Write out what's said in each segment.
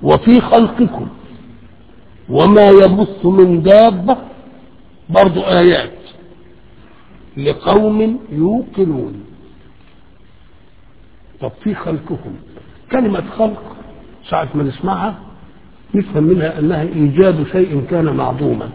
وفي خلقكم وما يبث من دابة برضو آيات لقوم يوقنون طب في خلقكم كلمة خلق ساعة ما نسمعها نفهم منها أنها إيجاد شيء كان معدوما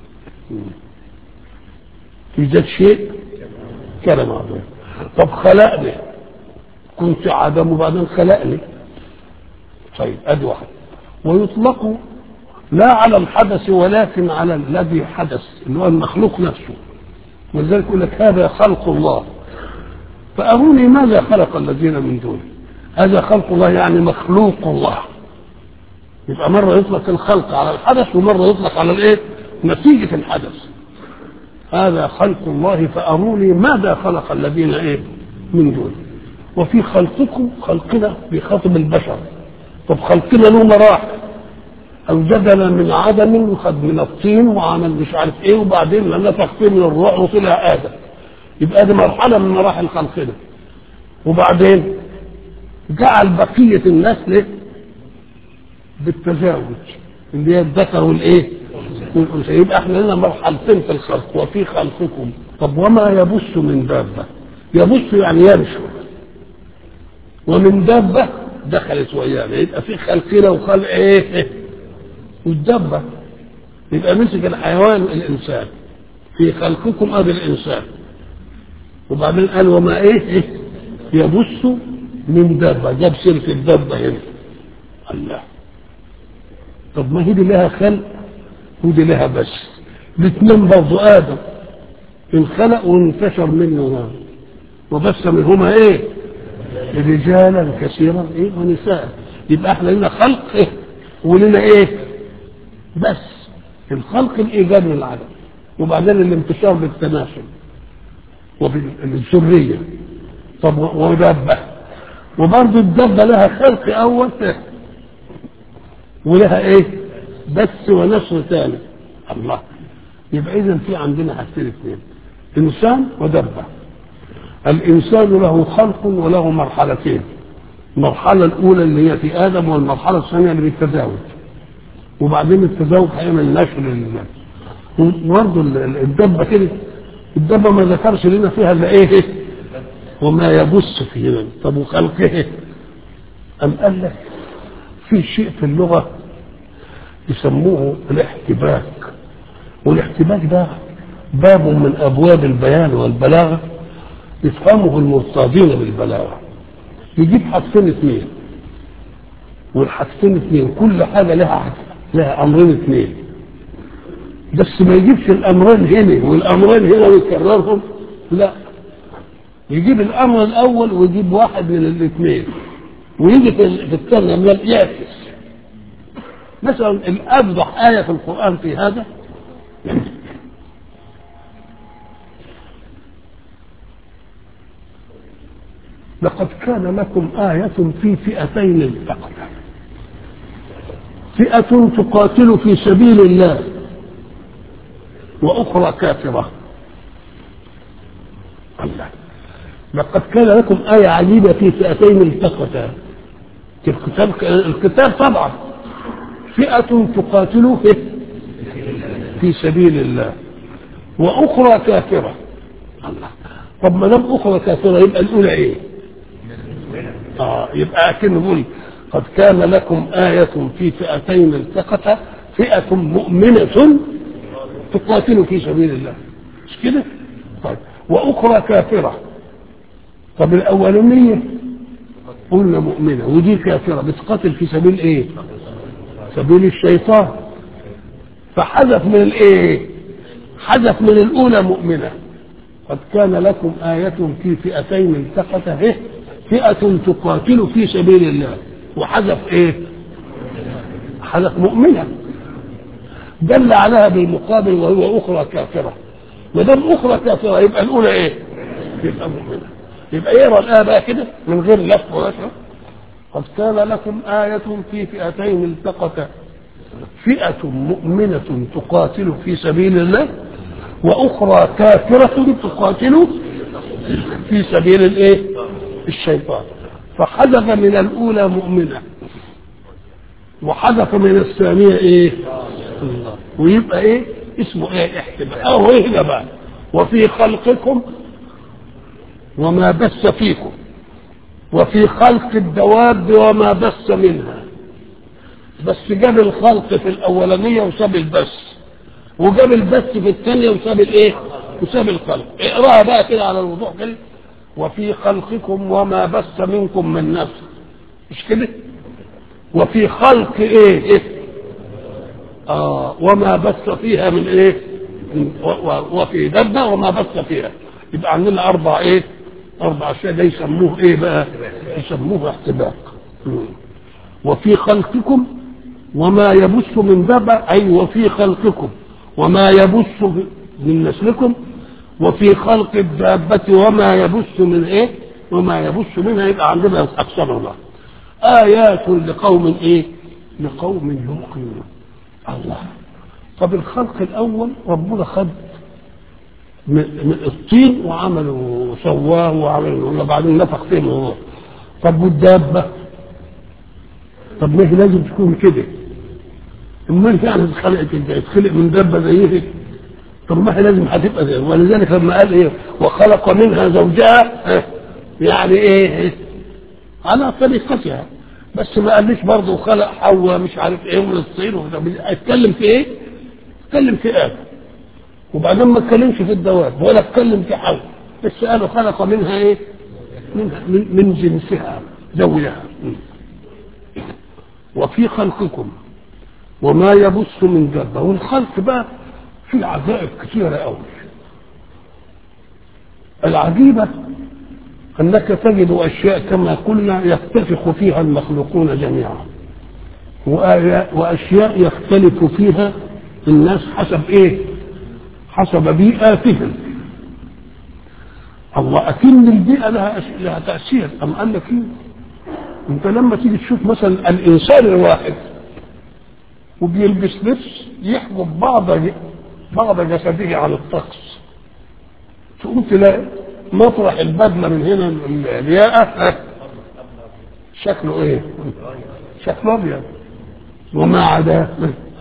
إيجاد شيء كان معدوما طب خلقني كنت عدم وبعدين خلقني طيب ادي واحد ويطلق لا على الحدث ولكن على الذي حدث اللي هو المخلوق نفسه ولذلك يقول لك هذا خلق الله فأروني ماذا خلق الذين من دونه هذا خلق الله يعني مخلوق الله يبقى مرة يطلق الخلق على الحدث ومرة يطلق على الايه نتيجة الحدث هذا خلق الله فأروني ماذا خلق الذين ايه من دونه وفي خلقكم خلقنا بخاطب البشر طب خلقنا له مراحل اوجدنا من عدم وخد من الطين وعمل مش عارف ايه وبعدين نفخ فيه من الروح وطلع ادم يبقى دي مرحله من مراحل خلقنا وبعدين جعل بقيه النسل بالتزاوج اللي هي الذكر والايه والانثى يبقى احنا لنا مرحلتين في الخلق وفي خلقكم طب وما يبث من دابه يبث يعني يمشي ومن دابه دخلت ويانا يبقى في خلقنا وخلق ايه والدبه يبقى مسك الحيوان الانسان في خلقكم ادي الانسان وبعدين قال وما ايه, إيه يبث من دابه جاب سيره الدابه هنا الله طب ما هي دي لها خلق ودي لها بس الاثنين برضه ادم انخلق وانتشر منه وبث منهما ايه رجالا كثيرا ايه ونساء يبقى احنا لنا خلق ايه ولنا ايه بس الخلق الايجاد من العدم وبعدين الانتشار بالتناسل وبالذريه طب ودبه وبرضه الدبه لها خلق اول ولها ايه بس ونشر ثاني الله يبقى اذا في عندنا حاجتين اثنين انسان ودبه الانسان له خلق وله مرحلتين المرحله الاولى اللي هي في ادم والمرحله الثانيه اللي بالتزاوج وبعدين التزاوج هيعمل نشر للناس وبرضه الدبه كده الدبه ما ذكرش لنا فيها الا ايه وما يبث فينا طب وخلقه ام قال لك في شيء في اللغه يسموه الاحتباك والاحتباك ده باب من ابواب البيان والبلاغه يفهمه المرتاضين بالبلاغه يجيب حاجتين اثنين والحاجتين اثنين كل حاجه لها حاجة. لها امرين اثنين بس ما يجيبش الامرين هنا والامرين هنا ويكررهم لا يجيب الامر الاول ويجيب واحد من الاثنين ويجي في الثانيه من يعكس مثلا الافضح ايه في القران في هذا لقد كان لكم آية في فئتين التقتا فئة تقاتل في سبيل الله وأخرى كافرة الله لقد كان لكم آية عجيبة في فئتين التقتا الكتاب الكتاب طبعا فئة تقاتل في في سبيل الله وأخرى كافرة الله طب ما دام أخرى كافرة يبقى الأولى إيه؟ آه يبقى أكنه يقول قد كان لكم آية في فئتين التقتا فئة مؤمنة تقاتل في سبيل الله مش كده؟ طيب وأخرى كافرة طب الأولانية قلنا مؤمنة ودي كافرة بتقاتل في سبيل إيه؟ سبيل الشيطان فحذف من الإيه؟ حذف من الأولى مؤمنة قد كان لكم آية في فئتين التقتا إيه؟ فئة تقاتل في سبيل الله وحذف ايه حذف مؤمنة دل عليها بالمقابل وهو أخرى كافرة ما دام أخرى كافرة يبقى الأولى إيه؟ يبقى مؤمنة يبقى يقرا الآية بقى كده من غير لف ونشر قد كان لكم آية في فئتين التقتا فئة مؤمنة تقاتل في سبيل الله وأخرى كافرة تقاتل في سبيل الإيه؟ الشيطان فحذف من الأولى مؤمنة وحذف من الثانية ايه الله ويبقى ايه اسمه ايه احتمال اهو ايه ده بقى وفي خلقكم وما بث فيكم وفي خلق الدواب وما بث منها بس جاب الخلق في الاولانيه وساب البث وجاب البث في الثانيه وساب الايه وساب الخلق اقراها بقى كده على الوضوح كده وفي خلقكم وما بث منكم من نفس مش كده وفي خلق ايه, إيه؟ آه وما بث فيها من ايه و- و- وفي دبة وما بث فيها يبقى عندنا اربع ايه اربع اشياء ده يسموه ايه بقى يسموه احتباق مم. وفي خلقكم وما يبث من دبة اي وفي خلقكم وما يبث من نسلكم وفي خلق الدابة وما يبث من ايه وما يبث منها يبقى عندنا اقسام الله آيات لقوم ايه لقوم يوقنون الله طب الخلق الاول ربنا خد من من الطين وعمله وسواه وعمله وبعدين نفخ فيه من الروح طب والدابه طب ما هي لازم تكون كده امال يعني اتخلقت ازاي اتخلق من دابه زيه طب ما هي لازم هتبقى زي ولذلك لما قال ايه وخلق منها زوجها اه، يعني ايه على طريقتها بس ما قاليش برضه خلق حواء مش عارف ايه من الطين وده. اتكلم في ايه؟ اتكلم في ادم وبعدين ما اتكلمش في الدواب ولا اتكلم في حواء بس قالوا خلق منها ايه؟ منها من, من جنسها زوجها وفي خلقكم وما يبث من دابه والخلق بقى في عجائب كثيره قوي العجيبه انك تجد اشياء كما قلنا يتفق فيها المخلوقون جميعا وآيات- واشياء يختلف فيها الناس حسب ايه حسب بيئاتهم الله اكن البيئه لها أس- لها تاثير ام قال لك ايه انت لما تيجي تشوف مثلا الانسان الواحد وبيلبس لبس يحجب بعض بعض جسده عن الطقس تقوم تلاقي مطرح البدله من هنا الياقه شكله ايه؟ شكله ابيض وما عداه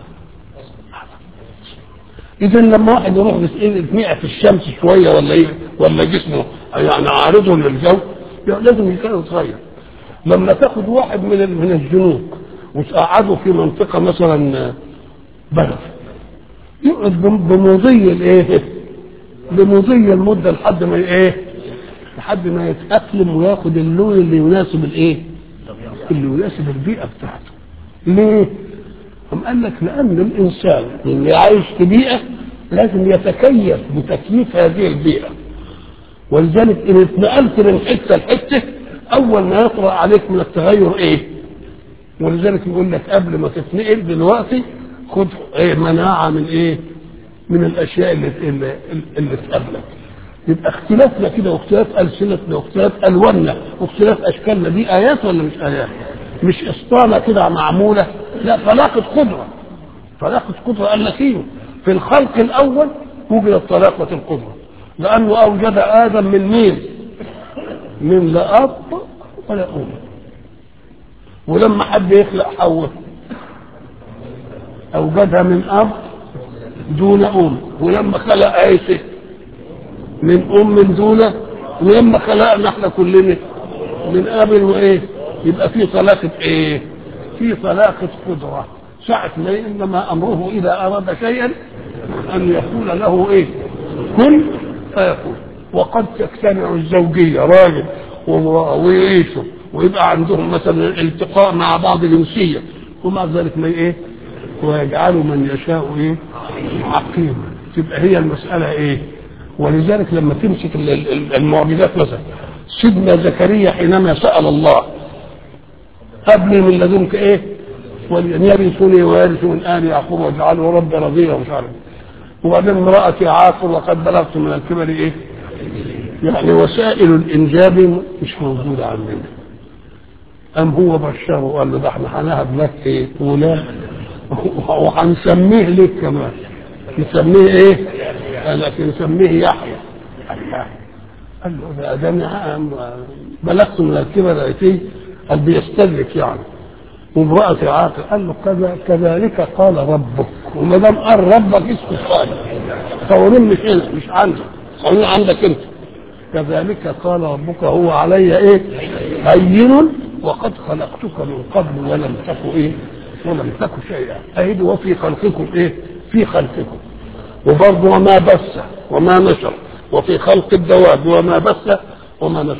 اذا لما واحد يروح يتنقع في الشمس شويه ولا ايه ولا جسمه يعني عارضه للجو يعني لازم يكون يتغير لما تاخد واحد من ال- من الجنوب وتقعده في منطقه مثلا بلد يقعد بم- بمضي الايه بمضي المده لحد ما ايه لحد ما يتاقلم وياخد اللون اللي يناسب الايه اللي يناسب البيئه بتاعته ليه أم قال لك لأن الإنسان اللي عايش في بيئة لازم يتكيف بتكييف هذه البيئة ولذلك إن اتنقلت من حتة لحتة أول ما يطرأ عليك من التغير إيه؟ ولذلك يقول لك قبل ما تتنقل دلوقتي خد إيه مناعة من إيه؟ من الأشياء اللي اللي, اللي تقابلك يبقى اختلافنا كده واختلاف ألسنتنا واختلاف ألواننا واختلاف أشكالنا دي آيات ولا مش آيات؟ مش اسطانه كده معموله لا طلاقه قدره طلاقه قدره قال لك ايه في الخلق الاول وجدت طلاقه القدره لانه اوجد ادم من مين من لا اب ولا ام ولما حب يخلق حواء اوجدها من اب دون ام ولما خلق عيسى من ام دون ولما خلقنا احنا كلنا من اب وايه يبقى في طلاقة ايه في طلاقة قدرة ساعة ما انما امره اذا اراد شيئا ان يقول له ايه كن فيكون وقد تجتمع الزوجية راجل وامرأة ويعيشوا ويبقى عندهم مثلا التقاء مع بعض جنسية ومع ذلك ما ايه ويجعل من يشاء ايه عقيما تبقى هي المسألة ايه ولذلك لما تمسك ال- ال- المعجزات مثلا سيدنا زكريا حينما سأل الله قبل من لدنك ايه ولن يرثني ويرث من ال يعقوب واجعله رب رضيا ومش عارف وبعدين امرأتي عاقر وقد بلغت من الكبر ايه يعني وسائل الانجاب مش موجودة عندنا ام هو بشره وقال له ده احنا هنهب لك ايه غلام وهنسميه لك كمان نسميه ايه قال لك نسميه يحيى قال له ده ده أنا بلغت من الكبر اتيه قال بيستدرك يعني وامرأة عاقل قال له كذا كذلك قال ربك وما دام قال ربك اسكت خالص قوانين مش هنا مش عندك قوانين عندك انت كذلك قال ربك هو علي ايه هين وقد خلقتك من قبل ولم تك ايه ولم تك شيئا اهدي وفي خلقكم ايه في خلقكم وبرضه وما بث وما نشر وفي خلق الدواب وما بث وما نشر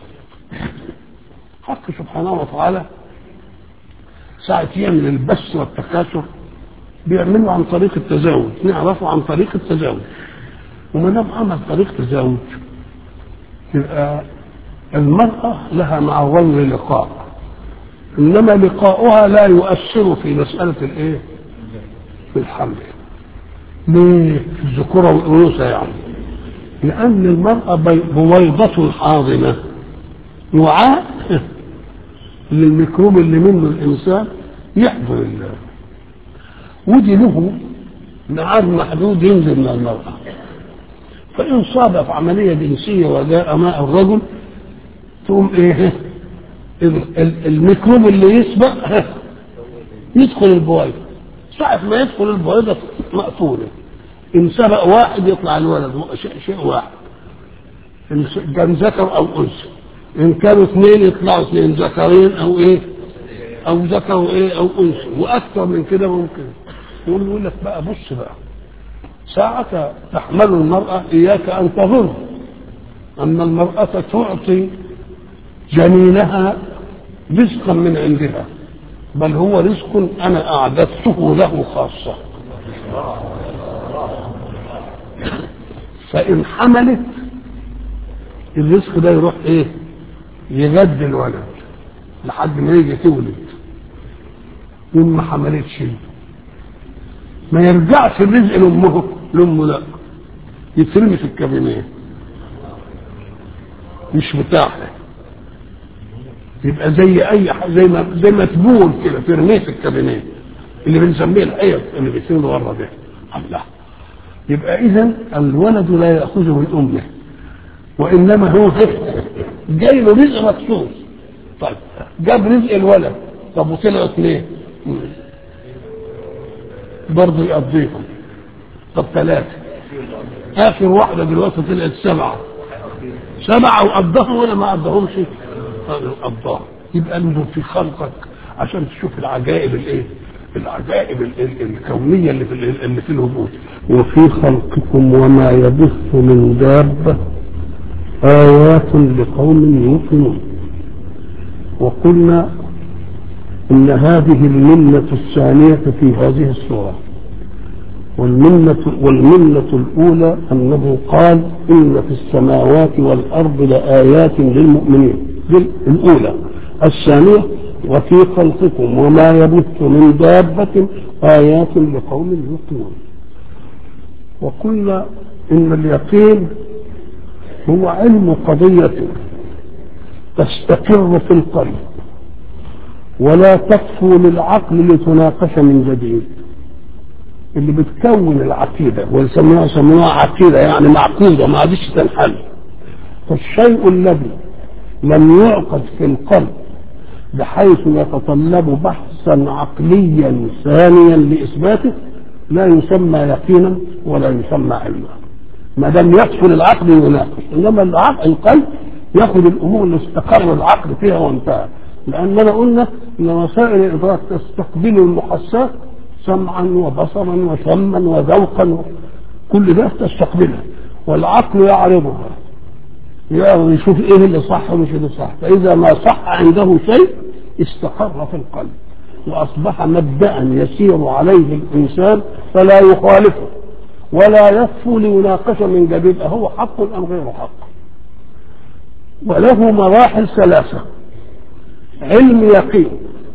حق سبحانه وتعالى ساعة يعمل البث والتكاثر بيعمله عن طريق التزاوج نعرفه عن طريق التزاوج وما دام عمل طريق تزاوج يبقى المرأة لها مع الرجل لقاء إنما لقاؤها لا يؤثر في مسألة الإيه؟ في الحمل ليه؟ في الذكورة والأنوثة يعني لأن المرأة بويضة حاضنة وعاء للميكروب اللي منه الإنسان يحضر الله ودي له ميعاد محدود ينزل من المرأة فإن صادف عملية جنسية وجاء ماء الرجل تقوم إيه الميكروب اللي يسبق يدخل البويضة ساعة ما يدخل البويضة مقفولة إن سبق واحد يطلع الولد شيء, شيء واحد إن كان ذكر أو أنثى إن كانوا اثنين يطلعوا اثنين ذكرين أو إيه أو ذكر إيه أو أنثى وأكثر من كده ممكن يقول لك بقى بص بقى ساعة تحمل المرأة إياك أن تظن أن المرأة تعطي جنينها رزقا من عندها بل هو رزق أنا أعددته له خاصة فإن حملت الرزق ده يروح إيه يغذي الولد لحد ما يجي تولد وإن ما حملتش ما يرجعش الرزق لامه لامه لا يترمي في الكابينيه مش بتاعها يبقى زي اي ح- زي ما زي ما تبول كده ترميه في الكابينيه اللي بنسميه الحيض اللي بيصير ورا ده الله يبقى اذا الولد لا ياخذ من امه وانما هو جاي له رزق مخصوص طيب جاب رزق الولد طب وطلعوا اثنين برضه يقضيهم طب ثلاثة آخر واحدة دلوقتي طلعت سبعة سبعة وقضاهم ولا ما قضاهمش؟ قضاهم يبقى انظر في خلقك عشان تشوف العجائب الايه؟ العجائب ال- ال- الكونية اللي في ال- اللي في الوجود وفي خلقكم وما يبث من دابة آيات لقوم يوقنون وقلنا إن هذه المنة الثانية في هذه السورة والمنة والمنة الأولى أنه قال إن في السماوات والأرض لآيات للمؤمنين دي الأولى الثانية وفي خلقكم وما يبث من دابة آيات لقوم يوقنون وقلنا إن اليقين هو علم قضية تستقر في القلب ولا تكفو للعقل لتناقش من جديد اللي بتكون العقيدة ويسموها يسموها عقيدة يعني معقودة ما عادش تنحل فالشيء الذي لم يعقد في القلب بحيث يتطلب بحثا عقليا ثانيا لإثباته لا يسمى يقينا ولا يسمى علما ما دام يدخل العقل يناقش انما العقل القلب ياخذ الامور اللي استقر العقل فيها وانتهى لاننا قلنا ان وسائل الادراك تستقبل المحسات سمعا وبصرا وشما وذوقا كل ده تستقبلها والعقل يعرضها يعني يشوف ايه اللي صح ومش اللي صح فاذا ما صح عنده شيء استقر في القلب واصبح مبدا يسير عليه الانسان فلا يخالفه ولا يكفو ليناقش من جديد هو حق ام غير حق وله مراحل ثلاثه علم يقين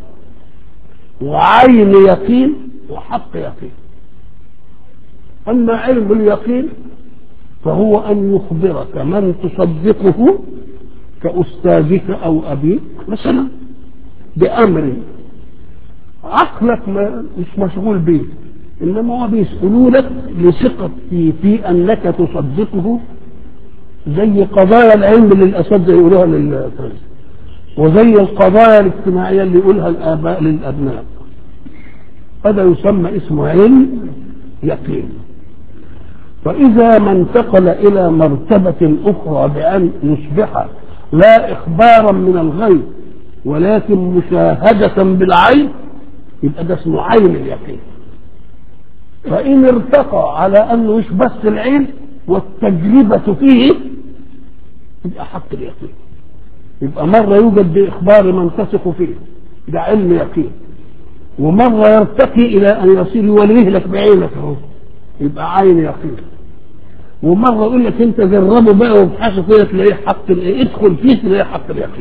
وعين يقين وحق يقين اما علم اليقين فهو ان يخبرك من تصدقه كاستاذك او ابيك مثلا بامر عقلك ما مش مشغول به انما هو بيسالوا لك لثقة في, في انك تصدقه زي قضايا العلم اللي الاساتذه يقولوها للفرنسي وزي القضايا الاجتماعية اللي يقولها الآباء للأبناء هذا يسمى اسمه علم يقين فإذا ما انتقل إلى مرتبة أخرى بأن يصبح لا إخبارا من الغيب ولكن مشاهدة بالعين يبقى ده اسمه عين اليقين فإن ارتقى على أنه مش بس العين والتجربة فيه يبقى حق اليقين يبقى مرة يوجد بإخبار من تثق فيه ده علم يقين ومرة يرتقي إلى أن يصير يوليه لك بعينك اهو يبقى عين يقين ومرة يقول لك أنت جربه بقى وابحثوا فيه تلاقيه حق الإيه ادخل فيه تلاقيه حق اليقين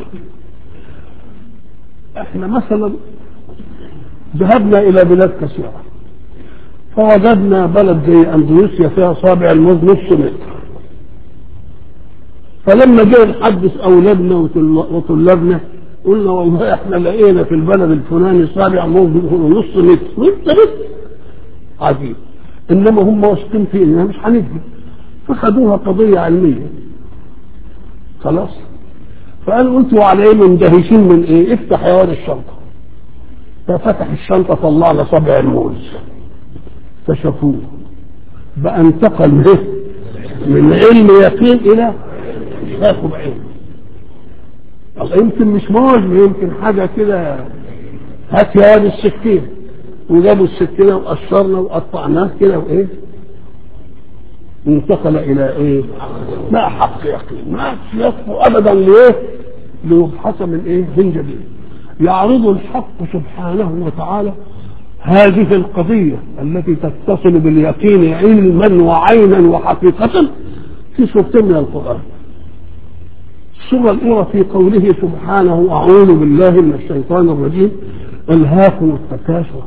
احنا مثلا ذهبنا إلى بلاد كثيرة فوجدنا بلد زي أندونيسيا فيها صابع الموز نص متر فلما جاي نحدث أولادنا وطلابنا قلنا والله احنا لقينا في البلد الفلاني صابع موز نص متر نص متر عجيب انما هم واثقين فينا مش هنكذب فخدوها قضيه علميه خلاص فقالوا انتوا على ايه مندهشين من ايه افتح يا واد الشنطه ففتح الشنطه طلع لنا صابع الموز فشافوه بقى انتقل به من علم يقين الى شافه بعينه يمكن مش موز يمكن حاجه كده هات يا واد السكين وجابوا السكينه وقشرنا وقطعناه كده وايه انتقل الى ايه ما حق يقين ما يكفو ابدا ليه ليبحث من ايه من جديد يعرض الحق سبحانه وتعالى هذه القضية التي تتصل باليقين علما وعينا وحقيقة في سورتين من القرآن السورة الأولى في قوله سبحانه أعوذ بالله من الشيطان الرجيم ألهاكم التكاثر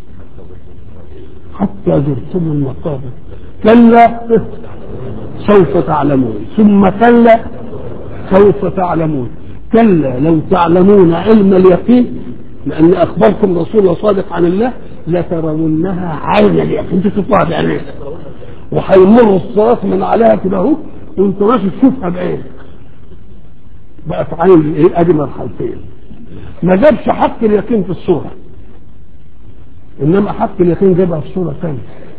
حتى زرتم المقابر كلا سوف تعلمون ثم كلا سوف تعلمون كلا لو تعلمون علم اليقين لأن أخبركم رسول الله صادق عن الله لترونها عين اليقين تشوفوها بعينيك وهيمر الصراط من عليها كده اهو وانت ماشي تشوفها بعينك بقت عين ايه ادي مرحلتين ما جابش حق اليقين في الصوره انما حق اليقين جابها في صوره ثانيه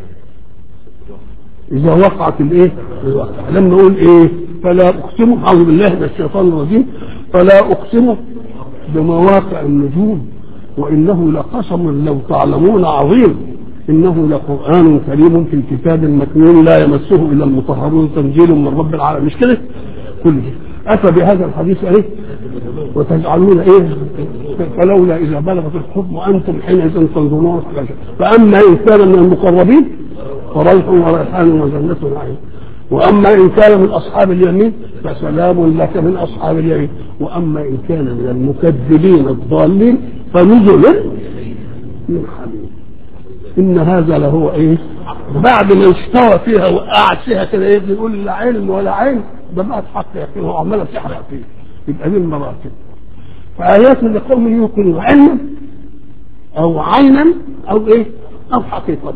اذا وقعت الايه الواقع لما نقول ايه فلا اقسم اعوذ بالله من الشيطان الرجيم فلا اقسم بمواقع النجوم وانه لقسم لو تعلمون عظيم انه لقران كريم في كتاب مكنون لا يمسه الا المطهرون تنزيل من رب العالمين مش كده كله اتى بهذا الحديث ايه وتجعلون ايه فلولا اذا بلغت الحكم وانتم حينئذ تنظرون فاما ان كان من المقربين فروح وريحان وجنة نعيم واما ان كان من اصحاب اليمين فسلام لك من اصحاب اليمين واما ان كان من المكذبين الضالين فنزل من حميم ان هذا لهو ايه بعد ما استوى فيها وقعد فيها كده ايه بيقول لا علم ولا عين ده بقى حق يقين هو عماله تحرق فيه يبقى دي المراتب فآيات لقوم يوقنون علما أو عينا أو إيه أو حقيقة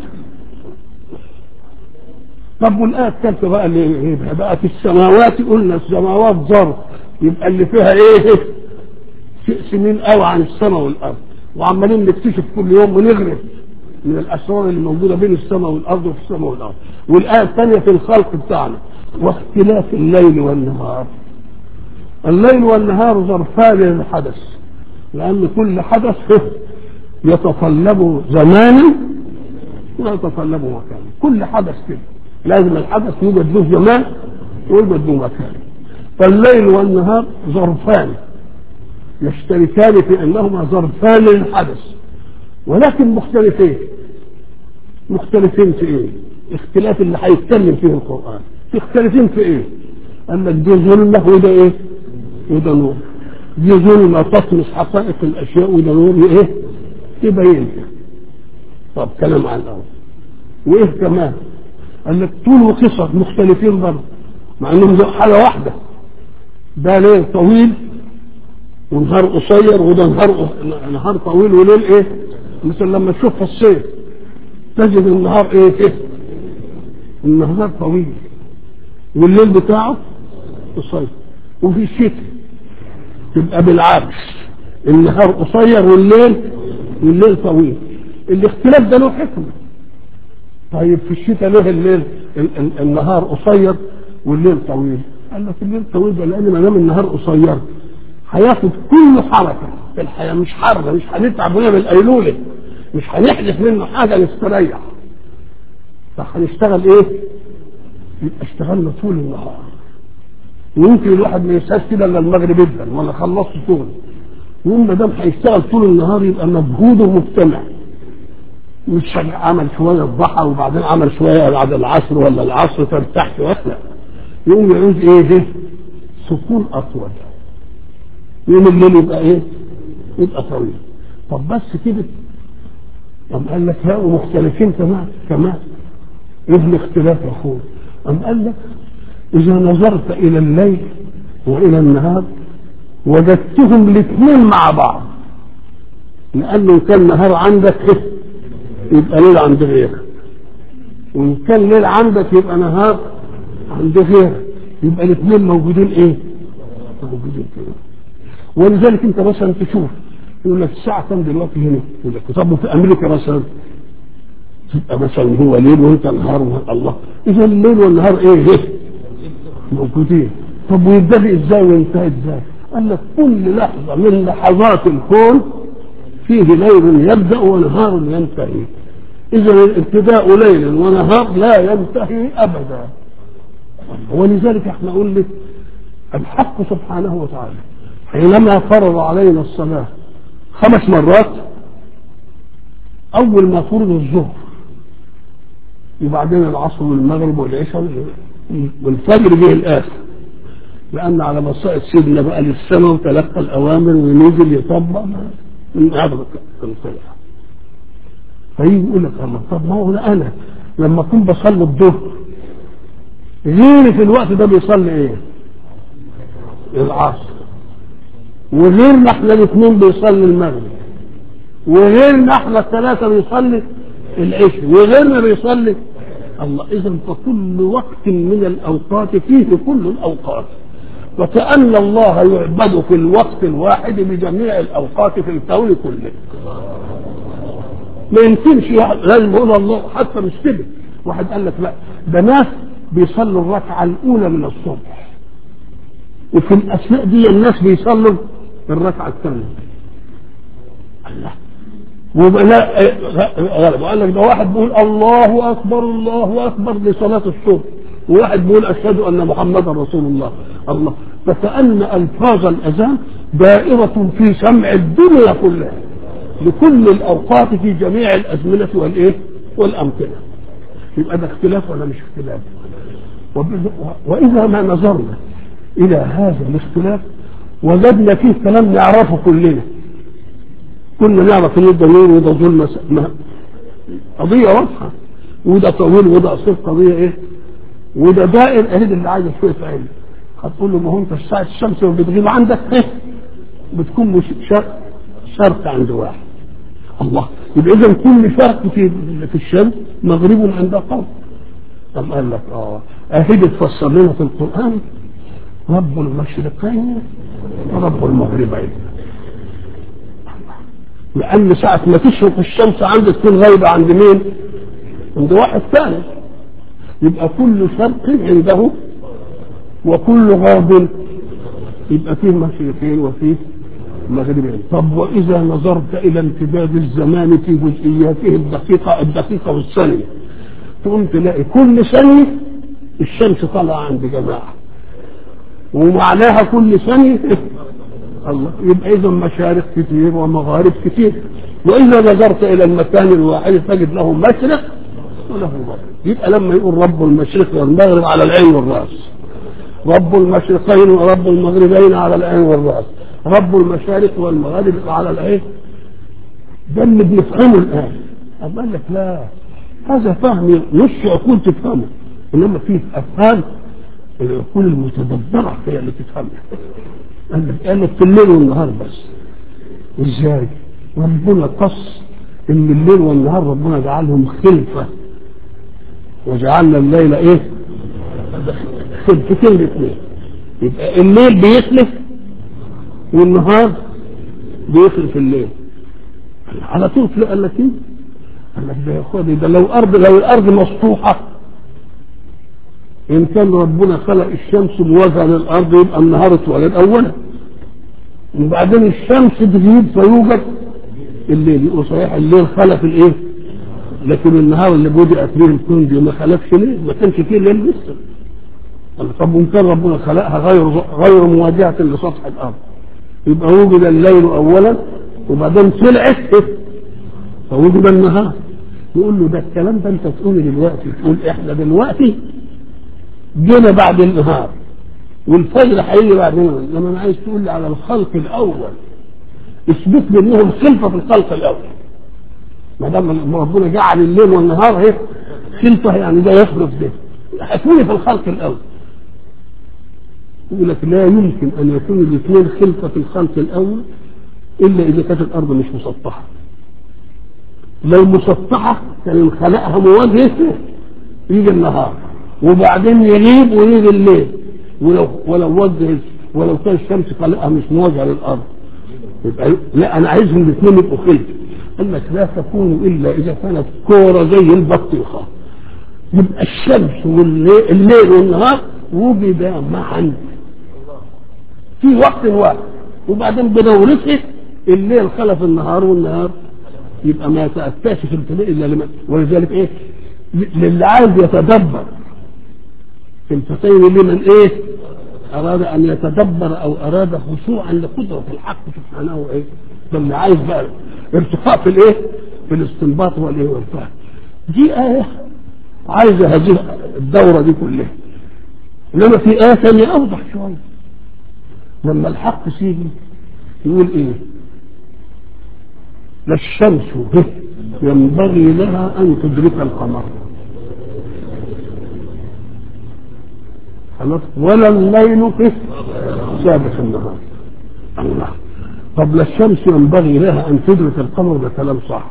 طب والآية الثالثة بقى اللي إيه بقى في السماوات قلنا السماوات ظرف يبقى اللي فيها إيه سنين قوي عن السماء والأرض وعمالين نكتشف كل يوم ونغرف من الأسرار اللي موجودة بين السماء والأرض وفي السماء والأرض والآية الثانية في الخلق بتاعنا واختلاف الليل والنهار الليل والنهار ظرفان للحدث لأن كل حدث يتطلب زمانا ويتطلب مكانا كل حدث كده لازم الحدث يوجد له زمان ويوجد له مكان فالليل والنهار ظرفان يشتركان في انهما ظرفان للحدث ولكن مختلفين مختلفين في ايه؟ اختلاف اللي هيتكلم فيه القران مختلفين في ايه؟ قال لك دي ظلمه وده ايه؟ وده نور دي ظلمه تطمس حقائق الاشياء وده نور ايه؟ يبين طب كلام عن الاول وايه كمان؟ قال لك طول وقصر مختلفين برضه مع انهم حاله واحده ده ليل طويل ونهار قصير وده نهار نهار طويل وليل ايه؟ مثل لما تشوف في الصيف تجد النهار ايه كده النهار طويل والليل بتاعه قصير وفي الشتاء تبقى بالعكس النهار قصير والليل والليل طويل الاختلاف ده له حكمه طيب في الشتاء ليه الليل ال- ال- النهار قصير والليل طويل قال لك الليل طويل ده لان ما دام النهار قصير هياخد كل حركه في الحياه مش حر مش هنتعب ونعمل ايلوله مش هنحدث منه حاجه نستريح فهنشتغل ايه؟ يبقى اشتغلنا طول النهار ويمكن الواحد ما يسعاش كده الا المغرب جدا ولا خلصت شغل يوم ما دام هيشتغل طول النهار يبقى مجهوده مجتمع مش عمل شويه الضحى وبعدين عمل شويه بعد العصر ولا العصر فارتاح شويه لا يقوم يعوز ايه ده؟ سكون اطول يوم الليل يبقى ايه؟ يبقى طويل طب بس كده طب قال لك لا ومختلفين كمان كمان ايه الاختلاف يا اخويا؟ أم قال لك إذا نظرت إلى الليل وإلى النهار وجدتهم الاثنين مع بعض لأنه كان نهار عندك إيه؟ يبقى ليل عند غيرك وإن كان ليل عندك يبقى نهار عند غيرك يبقى الاثنين موجودين إيه؟ موجودين كده ولذلك أنت مثلا تشوف يقول لك الساعة كام دلوقتي هنا؟ يقول لك طب في أمريكا مثلا تبقى مثلا هو ليل وانت نهار وانت الله اذا الليل والنهار ايه ايه موجودين طب ويبتدي ازاي وينتهي ازاي قال لك كل لحظه من لحظات الكون فيه ليل يبدا ونهار ينتهي اذا الابتداء ليل ونهار لا ينتهي ابدا ولذلك احنا نقول لك الحق سبحانه وتعالى حينما فرض علينا الصلاه خمس مرات اول ما فرض الظهر وبعدين العصر والمغرب والعشاء والفجر جه الاخر لان على مصائد سيدنا بقى للسماء وتلقى الاوامر ونزل يطبق من عبرة الصلاة فيجي يقول لك الله طب ما هو ده انا لما اكون بصلي الظهر غيري في الوقت ده بيصلي ايه؟ العصر وغيرنا احنا الاثنين بيصلي المغرب وغيرنا احنا الثلاثه بيصلي العشاء وغيرنا بيصلي الله اذا فكل وقت من الاوقات فيه كل الاوقات وكأن الله يعبد في الوقت الواحد بجميع الاوقات في الكون كله ما يمكنش واحد لازم يقول الله حتى مش كده واحد قال لك لا ده ناس بيصلوا الركعه الاولى من الصبح وفي الاثناء دي الناس بيصلوا الركعه الثانيه الله ولا غلب وقال لك ده واحد بيقول الله اكبر الله اكبر لصلاه الصبح وواحد بيقول اشهد ان محمدا رسول الله الله فكأن الفاظ الاذان دائرة في سمع الدنيا كلها لكل الاوقات في جميع الازمنة والايه والامكنة يبقى ده اختلاف ولا مش اختلاف واذا ما نظرنا الى هذا الاختلاف وجدنا فيه كلام نعرفه كلنا كنا نعرف ان ده نور وده ظلمة قضية واضحة وده طويل وده قصير قضية ايه وده دائر اهيد اللي عايز شوية علم هتقول له ما هو انت ساعة الشمس لما بتغيب عندك ايه بتكون مش شرق شرق عند واحد الله يبقى اذا كل شرق في في الشمس مغرب عند قوم طب قال لك اه اهيد تفسر لنا في القرآن رب المشرقين ورب المغربين لأن ساعة ما تشرق الشمس عندك تكون غايبة عند مين؟ عند واحد ثاني يبقى كل شرق عنده وكل غاب يبقى فيه مشرقين وفيه مغربين طب وإذا نظرت إلى امتداد الزمان في جزئياته الدقيقة الدقيقة والثانية تقوم تلاقي كل ثانية الشمس طالعة عند جماعة ومعناها كل ثانية الله يبقى اذا مشارق كتير ومغارب كتير واذا نظرت الى المكان الواحد تجد له مشرق وله مغرب يبقى لما يقول رب المشرق والمغرب على العين والراس رب المشرقين ورب المغربين على العين والراس رب المشارق والمغارب على العين ده اللي بنفهمه الان أما قال لك لا هذا فهم نص عقول تفهمه انما فيه افهام العقول المتدبره هي اللي تفهمها قال لك قال لك في الليل والنهار بس ازاي ربنا قص ان الليل والنهار ربنا جعلهم خلفه وجعلنا الليل ايه خلفتين الاثنين يبقى الليل بيخلف والنهار بيخلف الليل على طول تلاقي قال لك ايه؟ قال لك ده يا اخواني ده لو ارض لو الارض مسطوحه ان كان ربنا خلق الشمس مواجهه للارض يبقى النهار اتولد اولا وبعدين الشمس تغيب فيوجد الليل يبقى صحيح الليل خلق الايه؟ لكن النهار اللي بدأت به الكون دي ما خلقش ليه؟ ما كانش فيه الليل لسه قال طب وان كان ربنا خلقها غير غير مواجهه لسطح الارض يبقى وجد الليل اولا وبعدين طلعت فوجد النهار يقول له ده الكلام ده انت تقوله دلوقتي تقول احنا دلوقتي جينا بعد النهار والفجر هيجي بعدين لما انا عايز تقول لي على الخلق الاول اثبت لي انهم خلفه في الخلق الاول ما دام ربنا جعل الليل والنهار هيك خلفه يعني ده يخلف ده هتقولي في الخلق الاول يقول لك لا يمكن ان يكون الاثنين خلفه في الخلق الاول الا اذا كانت الارض مش مسطحه لو مسطحه كان خلقها مواجهه يجي النهار وبعدين يغيب ويجي الليل ولو ولو وجه ولو كان الشمس خلقها مش مواجهه للارض يبقى لا انا عايزهم الاثنين يبقوا خلف قال لك لا تكون الا اذا كانت كوره زي البطيخه يبقى الشمس والليل والنهار وجدا معا في وقت واحد وبعدين بدورته الليل خلف النهار والنهار يبقى ما يتأتاش في الابتلاء الا لمن ولذلك ايه للي عايز يتدبر في الفتين لمن ايه اراد ان يتدبر او اراد خشوعا لقدره الحق سبحانه ايه ده اللي عايز بقى ارتقاء في الايه في الاستنباط والايه والفهم دي ايه عايزه هذه الدوره دي كلها انما في ايه ثانيه اوضح شويه لما الحق سيجي يقول ايه لا الشمس ينبغي لها ان تدرك القمر خلاص ولا الليل في سابق النهار الله طب لا الشمس ينبغي لها ان تدرك القمر ده كلام صح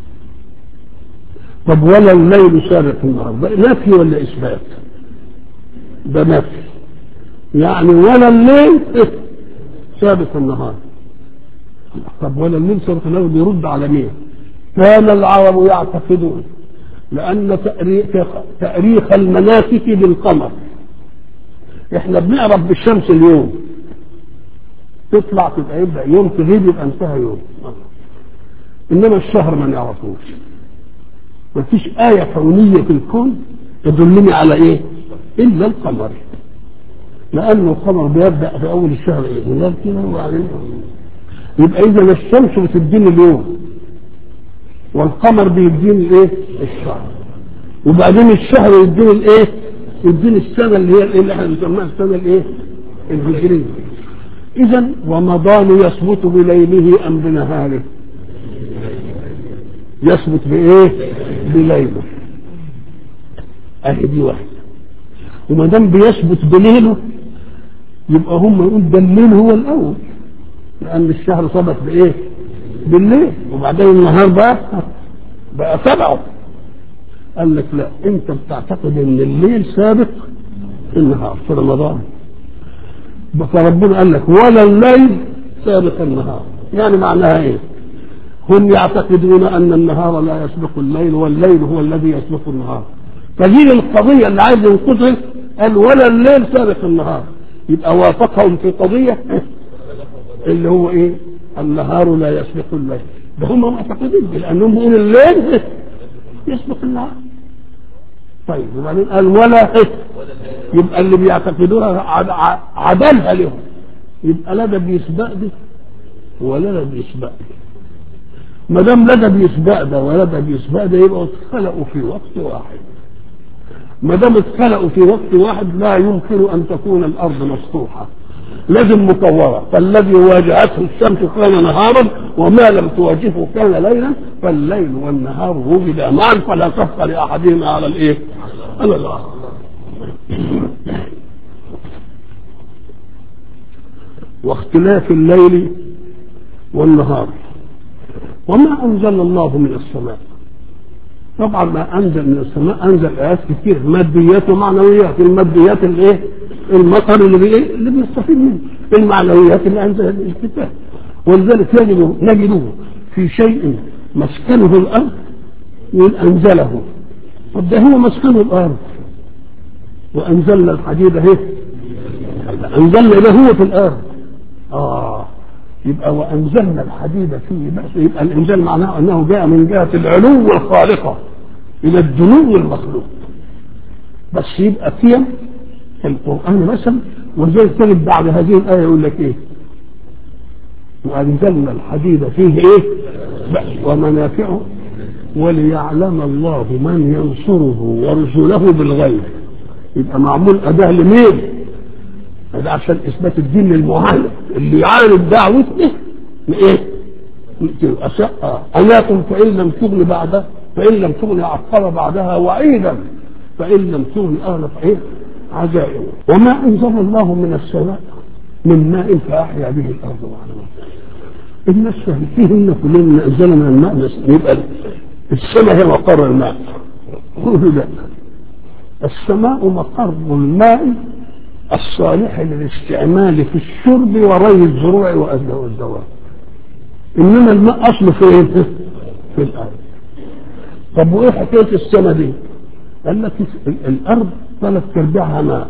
طب ولا الليل سابق النهار ده نفي ولا اثبات ده نفي يعني ولا الليل سابق النهار طب ولا الليل سابق النهار بيرد على مين كان العرب يعتقدون لان تأريخ, تأريخ المناسك بالقمر احنا بنعرف بالشمس اليوم تطلع تبقى يبدا يوم تغيب يبقى انتهى يوم انما الشهر ما نعرفوش ما فيش آية كونية في الكون تدلني على ايه الا القمر لانه القمر بيبدا في اول الشهر ايه هلال كده وبعدين يبقى اذا الشمس بتديني اليوم والقمر بيديني الايه الشهر وبعدين الشهر يديني الايه يديني السنه اللي هي اللي احنا بنسميها السنه الايه الهجريه اذا رمضان يثبت بليله ام بنهاره يثبت بايه بليله اهي دي واحده وما دام بيثبت بليله يبقى هم يقول ده الليل هو الاول لان الشهر ثبت بايه بالليل وبعدين النهار بقى بقى تبعه قال لك لا انت بتعتقد ان الليل سابق النهار في رمضان فربنا قال لك ولا الليل سابق النهار يعني معناها ايه هم يعتقدون ان النهار لا يسبق الليل والليل هو الذي يسبق النهار فدي القضية اللي عايز ينقذها قال ولا الليل سابق النهار يبقى وافقهم في قضية اللي هو ايه النهار لا يسبق الليل ده هم معتقدين لانهم بيقولوا الليل يسبق النهار طيب وبعدين قال ولا إيه؟ يبقى اللي بيعتقدوها عدلها لهم يبقى لا ده بيسبق دي ولا ده بيسبق دي ما دام لا ده بيسبق ده ولا ده بيسبق ده يبقوا اتخلقوا في وقت واحد ما دام اتخلقوا في وقت واحد لا يمكن ان تكون الارض مسطوحه لازم مكورة فالذي واجهته الشمس كان نهارا وما لم تواجهه كان ليلا فالليل والنهار وجدا معا فلا صف لأحدهما على الإيه؟ على الآخر واختلاف الليل والنهار وما أنزل الله من السماء طبعا ما أنزل من السماء أنزل آيات كتير ماديات ومعنويات الماديات الإيه؟ المطر اللي بإيه؟ اللي بنستفيد منه المعنويات اللي انزل الكتاب ولذلك يجد نجده في شيء مسكنه الارض يقول انزله طب ده هو مسكنه الارض وانزلنا الحديد اهي انزلنا ده هو في الارض اه يبقى وانزلنا الحديد فيه بأس يبقى الانزال معناه انه جاء من جهه العلو الخالقه الى الدنو المخلوق بس يبقى قيم في القران مثلا ولذلك تجد بعد هذه الايه يقول لك ايه وانزلنا الحديد فيه ايه بأس ومنافعه وليعلم الله من ينصره ورسله بالغيب يبقى معمول اداه لمين؟ ده عشان اثبات الدين للمعاند اللي يعاند دعوته ايه؟ أناكم فإن لم تغن بعدها فإن لم تغن عقب بعدها وعيدا فإن لم تغن أهل فإيه؟ عزائم وما أنزل الله من السماء من ماء فأحيا به الأرض بعد الناس فيهن كلنا أنزل من الماء بس يبقى السماء هي مقر الماء قولوا لا السماء مقر الماء الصالح للاستعمال في الشرب وري الزروع والدواب انما الماء اصله فين في الارض طب وايه حكايه السماء دي قال لك الارض ثلاث ارباعها ماء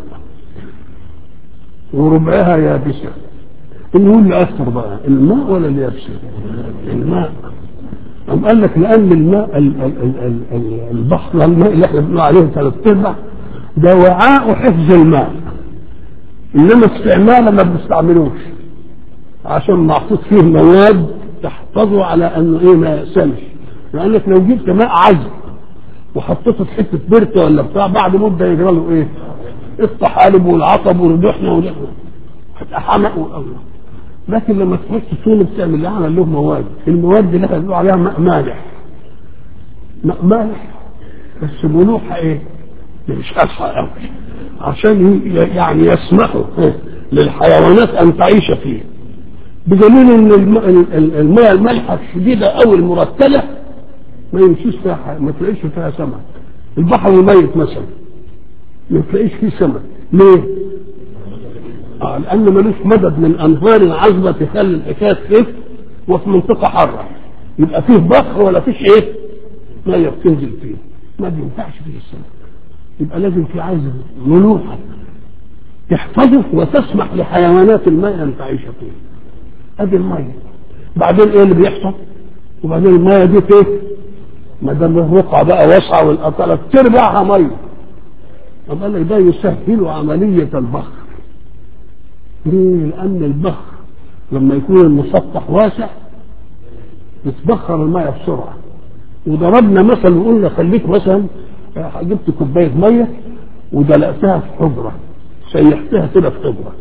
وربعها يابسه اللي هو اللي اكثر بقى الماء ولا اليابسه الماء أم قال لك لأن الماء ال ال ال ال البحر الماء اللي احنا بنقول عليه ثلاث أرباع ده وعاء حفظ الماء إنما استعماله ما بنستعملوش عشان محطوط فيه مواد تحفظه على انه ايه ما يأسمش لانك لو جبت ماء عذب وحطيته في حته بركه ولا بتاع بعد مده يجرى له ايه؟ الطحالب والعطب والدحنه ودحنه حمق والله لكن لما تخش السون بتعمل لها عمل له مواد المواد اللي احنا عليها ماء مالح ماء مالح بس ملوحه ايه؟ مش قاسحه قوي عشان يعني يسمحوا للحيوانات ان تعيش فيه بدليل ان الماء المالحه الشديده او المرتله ما يمشيش فيها حاجة. ما تلاقيش فيها سمك البحر الميت مثلا ما تلاقيش فيه سمك ليه؟ آه لان ملوش مدد من انهار عذبه تخلي الحكايه خف وفي منطقه حاره يبقى فيه بحر ولا فيش ايه؟ ميه بتنزل فيه ما بينفعش فيه السمك يبقى لازم في عايز ملوحه تحفظه وتسمح لحيوانات الماء ان تعيش فيه ادي الميه بعدين ايه اللي بيحصل وبعدين الميه دي ايه ما دام الرقعه بقى واسعه والقطره تربعها ميه طب قال لك ده يسهل عمليه البخر ليه؟ لان البخر لما يكون المسطح واسع يتبخر الميه بسرعه وضربنا مثل وقلنا خليك مثلا جبت كوبايه ميه ودلقتها في حجره سيحتها كده في حجره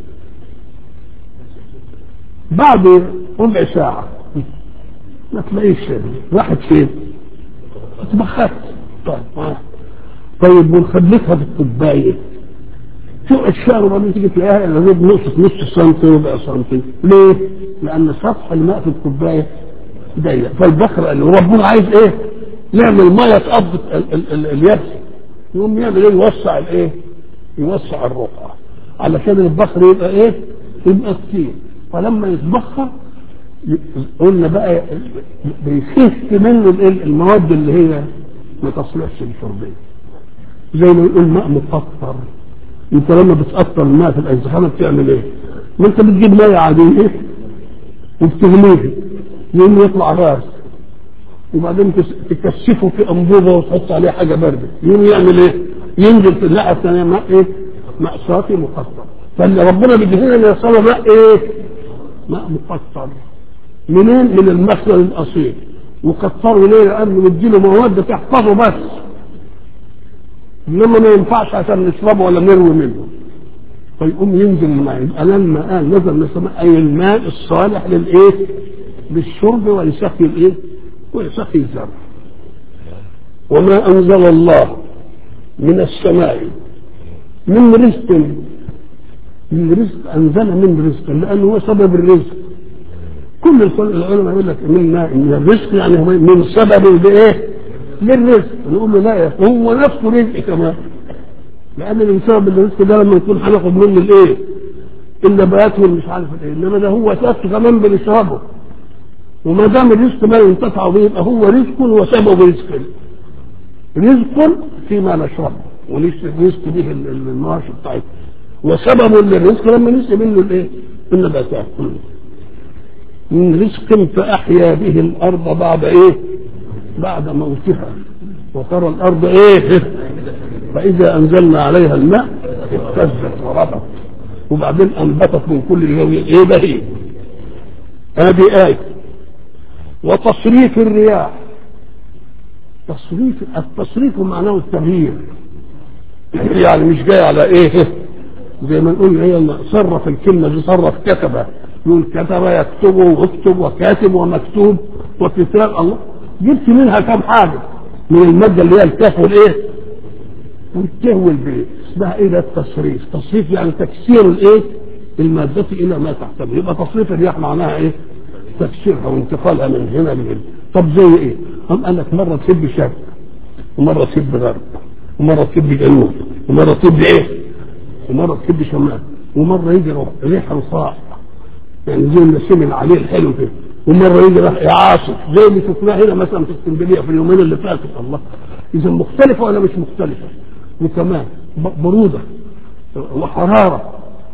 بعد ربع ساعة ما تلاقيش راحت فين؟ اتبخرت طيب آه. طيب ونخليتها في الكوباية فوق الشهر وبعدين تيجي تلاقيها لازم نقصت نص سنتي ربع سنتي ليه؟ لأن سطح الماء في الكوباية ضيق فالبخر اللي وربنا عايز ايه؟ نعمل ميه تقضي اليابس يقوم يعمل ايه؟ يوسع الايه؟ يوسع الرقعة علشان البخر يبقى ايه؟ يبقى كتير فلما يتبخر قلنا بقى بيخف منه المواد اللي هي ما تصلحش للشربيه زي ما يقول ماء مقطر انت لما بتقطر الماء في الازخانه بتعمل ايه؟ ما انت بتجيب ميه عاديه وبتغليه يقوم يطلع غاز وبعدين تكثفه في انبوبه وتحط عليه حاجه بارده يقوم يعمل ايه؟ ينزل في الناحيه الثانيه ماء ايه؟ ماء صافي مقطر فاللي ربنا بيدينا ان يصل ماء ايه؟ ماء مقطر منين؟ من المخزن الاصيل وكتروا ليه؟ لانه مديله مواد تحفظه بس انما ما ينفعش عشان نشربه ولا نروي منه فيقوم ينزل الماء يبقى لما قال نزل من السماء اي الماء الصالح للايه؟ للشرب ولسقي الايه؟ ولسقي الزرع وما انزل الله من السماء من رزق من رزق انزل من رزق لانه هو سبب الرزق كل العلماء يقول لك من من الرزق يعني هو من سبب بايه؟ للرزق نقول له لا يا هو نفسه رزق كمان لان من سبب الرزق ده لما يكون هناخد منه الايه؟ النبات والمش عارف ايه انما ده هو تأكل كمان بنشربه وما دام الرزق ما ينتفع به يبقى هو رزق وسبب رزق رزق فيما نشربه ونسقي به المواشي بتاعتنا وسبب للرزق لما نسقي منه الايه؟ النباتات من رزق فأحيا به الأرض بعد إيه؟ بعد موتها وترى الأرض إيه؟ فإذا أنزلنا عليها الماء اهتزت وربت وبعدين أنبتت من كل زاوية إيه بهي؟ هذه آية وتصريف الرياح تصريف التصريف معناه التغيير يعني مش جاي على ايه زي ما نقول هي صرف الكلمه دي صرف كتبه يقول كتب يكتب واكتب وكاتب ومكتوب وكتاب الله جبت منها كم حاجه من الماده اللي هي الكاف والايه والته والبي اسمها ايه ده التصريف تصريف يعني تكسير الايه المادة إلى ما تحتمل يبقى تصريف الرياح معناها إيه؟ تكسيرها وانتقالها من هنا لهنا طب زي إيه؟ هم قال لك مرة تسب شرق ومرة تسب غرب ومرة تسب جنوب ومرة تسب إيه؟ ومرة تسب شمال ومرة يجي ريح رصاع يعني زي النسيم اللي عليه الحلو كده ومرة يجي راح يعاصف زي اللي شفناه هنا مثلا في اسكندرية في اليومين اللي فاتوا الله إذا مختلفة ولا مش مختلفة؟ وكمان برودة وحرارة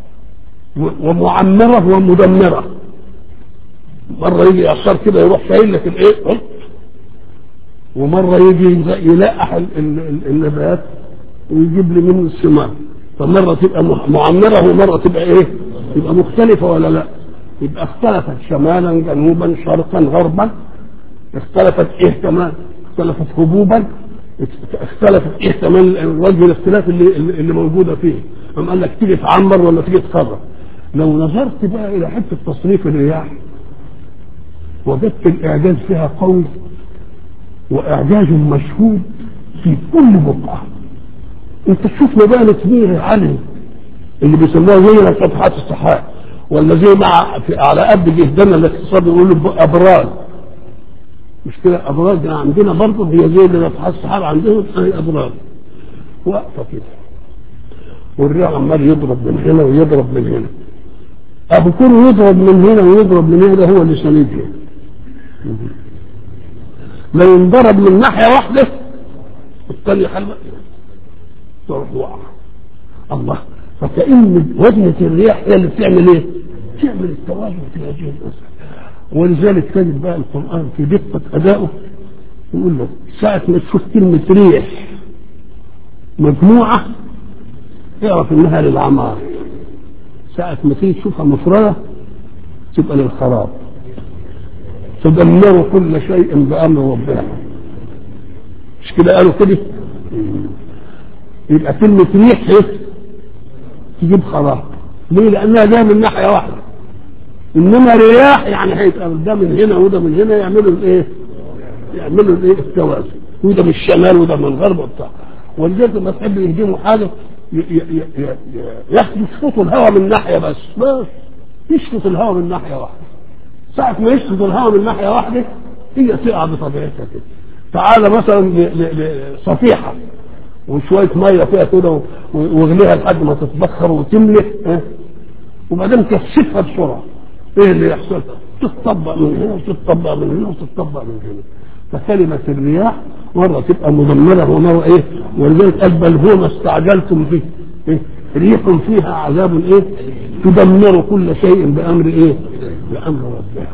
ومعمرة ومدمرة مرة يجي إعصار كده يروح شايل لك الإيه ومرة يجي يلقح النبات ويجيب لي منه الثمار فمرة تبقى معمرة ومرة تبقى إيه؟ تبقى مختلفة ولا لا؟ يبقى اختلفت شمالا جنوبا شرقا غربا اختلفت إيه كمان؟ اختلفت هبوبا اختلفت ايه كمان وجه الاختلاف اللي اللي موجوده فيه أم قال لك تيجي تعمر ولا تيجي تخرب لو نظرت بقى الى حته تصريف الرياح وجدت الاعجاز فيها قوي واعجاز مشهود في كل بقعه انت تشوف مباني كبيره علي اللي بيسموها زي فتحات السحاب ولا زي مع في على قد جهدنا الاقتصاد يقولوا ابراج مش كده ابراج عندنا برضه هي زي اللي نفحات السحاب عندهم هي ابراج واقفه كده والرياح عمال يضرب من هنا ويضرب من هنا ابو كله يضرب من هنا ويضرب من هنا هو اللي سندها لو انضرب من ناحيه واحده الثانيه خلق تروح واقعه الله فكأن وزنة الرياح هي اللي بتعمل ايه؟ تعمل التوازن في هذه المسألة ولذلك تجد بقى القرآن في دقة أدائه يقول لك ساعة ما تشوف كلمة ريح مجموعة اعرف إنها للعمار ساعة ما تيجي تشوفها مفردة تبقى للخراب تدمر كل شيء بأمر ربنا مش كده قالوا كده يبقى كلمة ريح ايه تجيب خراب ليه لأنها جاية من ناحية واحدة انما رياح يعني هيتقابل ده من هنا وده من هنا يعملوا الايه؟ يعملوا الايه؟ التوازن وده من الشمال وده من الغرب وبتاع ولذلك لما تحب يهدموا حاجه يشفطوا الهواء من ناحيه بس بس يشفط الهواء من ناحيه واحده ساعة ما يشفط الهواء من ناحيه واحده هي تقع بطبيعتها كده تعالى مثلا لصفيحه وشويه ميه فيها كده واغليها لحد ما تتبخر وتملح اه؟ وبعدين كثفها بسرعه ايه اللي يحصل تتطبق من هنا وتتطبق من هنا وتتطبق من هنا فكلمة الرياح مرة تبقى مدمرة ومرة ايه ولذلك قال بل هو ما استعجلتم به إيه؟ ريح فيها عذاب ايه تدمر كل شيء بأمر ايه بأمر ربها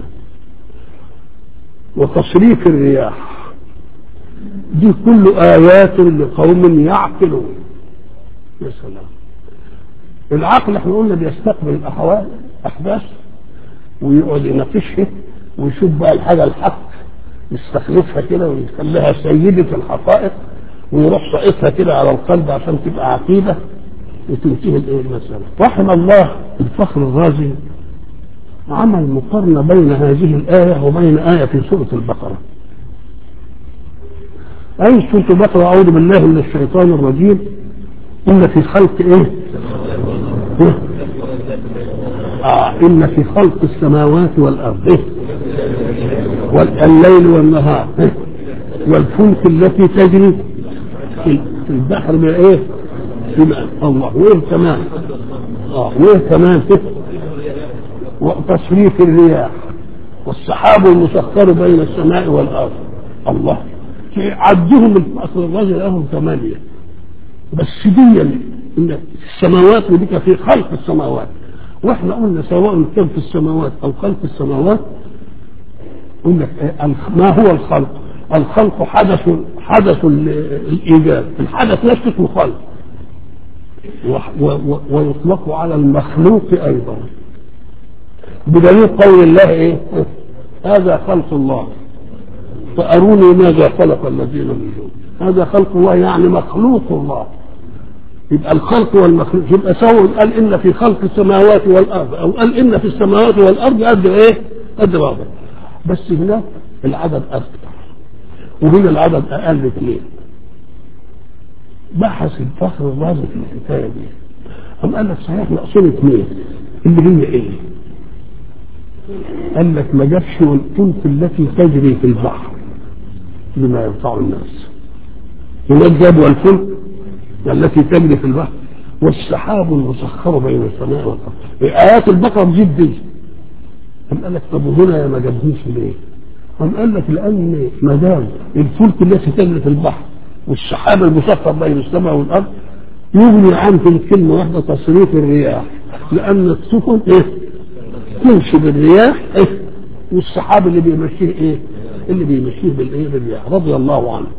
وتصريف الرياح دي كل آيات لقوم يعقلون يا سلام العقل احنا قلنا بيستقبل الأحوال أحداث ويقعد يناقشها ويشوف بقى الحاجة الحق يستخلفها كده ويخليها سيدة الحقائق ويروح ساقطها كده على القلب عشان تبقى عقيدة وتنتهي الايه المسألة. رحم الله الفخر الرازي عمل مقارنة بين هذه الآية وبين آية في سورة البقرة. أي سورة البقرة أعوذ بالله من الشيطان الرجيم إن في خلق إيه؟ إيه؟ آه إن في خلق السماوات والأرض إيه؟ والليل والنهار إيه؟ والفلك التي تجري في البحر بإيه؟ بما الله وإيه كمان؟ آه وإيه كمان؟ وتصريف الرياح والسحاب المسخر بين السماء والارض الله عدهم اصل الرجل لهم ثمانيه بس دي ان السماوات وديك في خلق السماوات واحنا قلنا سواء كان في السماوات او خلق السماوات قلنا ما هو الخلق؟ الخلق حدث حدث الايجاد الحدث نفسه اسمه خلق ويطلق على المخلوق ايضا بدليل قول الله ايه هذا خلق الله فاروني ماذا خلق الذين من دون هذا خلق الله يعني مخلوق الله يبقى الخلق والمخلوق يبقى سوى قال ان في خلق السماوات والارض او قال ان في السماوات والارض قد ايه قد بعض بس هناك العدد اكثر وهنا العدد اقل اثنين بحث الفخر الرازي في الحكايه دي قام قال لك صحيح ناقصين اثنين اللي هي ايه؟ قال لك ما جابش والفلك التي تجري في البحر بما ينفع الناس هناك جاب والفلك التي تجري في البحر والسحاب المسخر بين السماء والارض ايات البقره جدي قام قال لك طب وهنا ما جابهوش ليه؟ قام قال لك لان ما دام الفلك التي تجري في البحر والسحاب المسخر بين السماء والارض يغني عنه في الكلمه واحده تصريف الرياح لان السفن ايه؟ تمشي بالرياح ايه؟ والسحاب اللي بيمشيه ايه؟ اللي بيمشيه بالايه؟ بالرياح رضي الله عنه.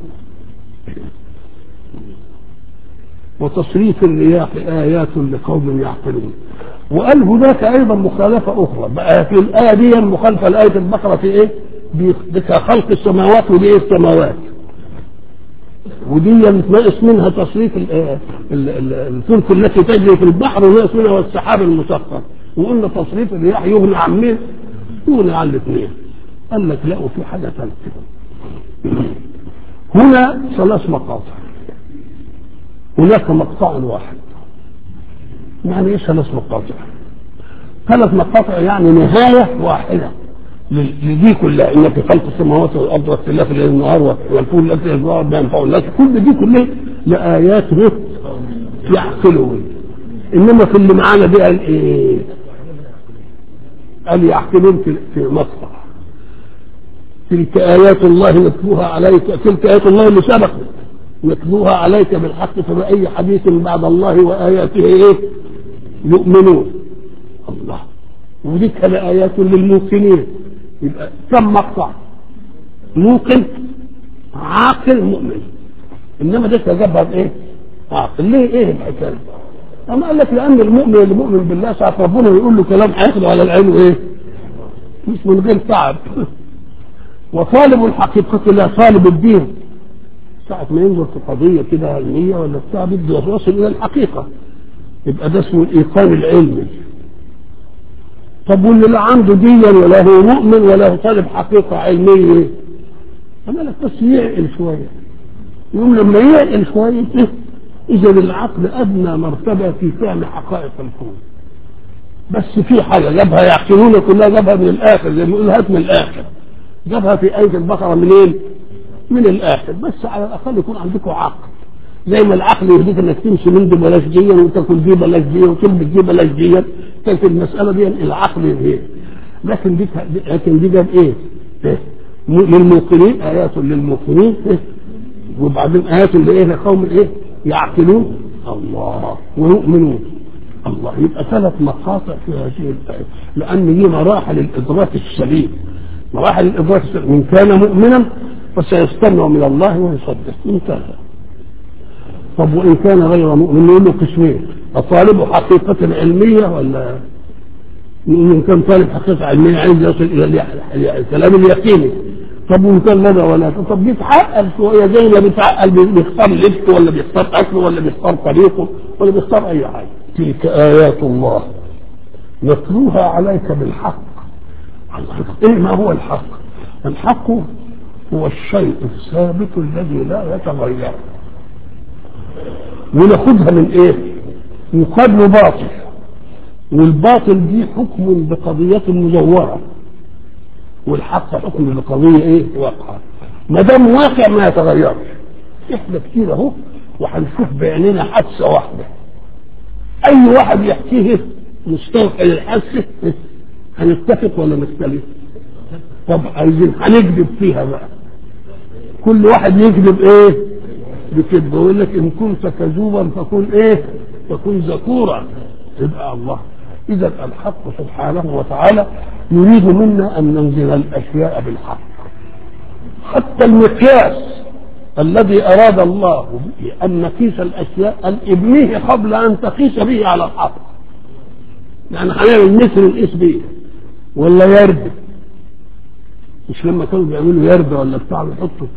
وتصريف الرياح آيات لقوم يعقلون وقال هناك أيضا مخالفة أخرى بقى في الآية دي مخالفة لآية البقرة في إيه؟ خلق السماوات ودي إيه السماوات ودي ناقص منها تصريف الفلك التي تجري في البحر وناقص منها والسحاب المسخر وقلنا تصريف الرياح يغني عن مين؟ يغني عن الاثنين قال لك لا وفي حاجة ثالثة هنا ثلاث مقاطع هناك مقطع واحد يعني ايه ثلاث مقاطع ثلاث مقاطع يعني نهاية واحدة لدي كلها ان في خلق السماوات والارض واختلاف الليل والنهار والفول التي يزرعها ما ينفع الناس كل دي كلها لآيات يعقلون انما في اللي معانا دي قال ايه؟ قال يعقلون في في مقطع تلك آيات الله نتلوها عليك تلك آيات الله اللي سبقت نتلوها عليك بالحق فبأي حديث بعد الله وآياته إيه؟ يؤمنون الله وديك لآيات للموقنين يبقى كم مقطع موقن عاقل مؤمن انما ده جابها بايه؟ عاقل ليه ايه الحكايه؟ أما قال لك لأن المؤمن اللي مؤمن بالله ساعة ربنا يقول له كلام هياخده على العين وإيه؟ مش من غير تعب وطالب الحقيقة لا طالب الدين ساعة ما ينظر في قضية كده علمية ولا بتاع بده يصل إلى الحقيقة يبقى ده اسمه الإيقان العلمي طب واللي لا عنده ديا ولا هو مؤمن ولا هو طالب حقيقة علمية أنا لك بس يعقل شوية يقوم لما يعقل شوية إذا العقل أدنى مرتبة في فهم حقائق الكون بس في حاجة جابها يعقلون كلها جابها من الآخر زي ما يقول هات من الآخر جابها في آية البقرة منين؟ من الآخر بس على الأقل يكون عندكم عقل زي ما العقل يهديك انك تمشي من دي بلاش دي وتاكل دي بلاش دي وتلبس دي بلاش دي كانت المسألة دي العقل يهديك لكن دي لكن دي جاب ايه؟ إيه؟ للموقنين آيات للموقنين إيه؟ وبعدين آيات لإيه لقوم إيه؟ يعقلون الله ويؤمنون الله يبقى ثلاث مقاطع في هذه الآية لأن دي مراحل الإدراك السليم مراحل الإدراك السليم من كان مؤمنا فسيستمع من الله ويصدق انتهى طب وإن كان غير مؤمن نقول له قسمين الطالب حقيقة علمية ولا إن كان طالب حقيقة علمية عايز يصل إلى الكلام اليقيني طب وإن كان لنا ولا طب بيتعقل شوية زي ما بيتعقل بيختار لبسه ولا بيختار أكله ولا بيختار طريقه ولا بيختار أي حاجة تلك آيات الله نتلوها عليك بالحق إيه ما هو الحق؟ الحق هو الشيء الثابت الذي لا يتغير وناخدها من ايه يقابل باطل والباطل دي حكم بقضية مزورة والحق حكم بقضية ايه واقعة ما دام واقع ما يتغيرش احنا كتير اهو وهنشوف بعيننا حادثة واحدة اي واحد يحكيه مستوحي للحادثة هنتفق ولا نختلف طب عايزين هنكذب فيها بقى كل واحد يكذب ايه بكذب يقول لك ان كنت كذوبا فكن ايه فكن ذكورا يبقى الله اذا الحق سبحانه وتعالى يريد منا ان ننزل الاشياء بالحق حتى المقياس الذي اراد الله به ان نقيس الاشياء ان ابنيه قبل ان تقيس به على الحق يعني هنعمل مثل القيس به ولا يرد مش لما كانوا بيعملوا يرد ولا بتاع يحطوا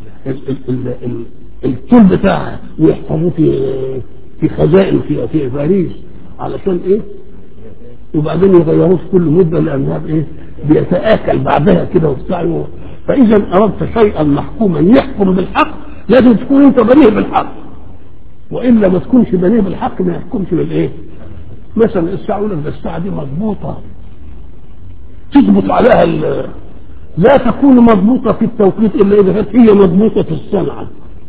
الطول بتاعها ويحفظوه في في خزائن في في باريس علشان ايه؟ وبعدين يغيروه في كل مده لانها ايه؟ بيتاكل بعدها كده وبتاع فاذا اردت شيئا محكوما يحكم بالحق لازم تكون انت بنيه بالحق والا ما تكونش بنيه بالحق ما يحكمش بالايه؟ مثلا الساعه يقول لك ده الساعه دي مضبوطه تثبت عليها لا تكون مضبوطة في التوقيت إلا إذا كانت هي مضبوطة في الصنعة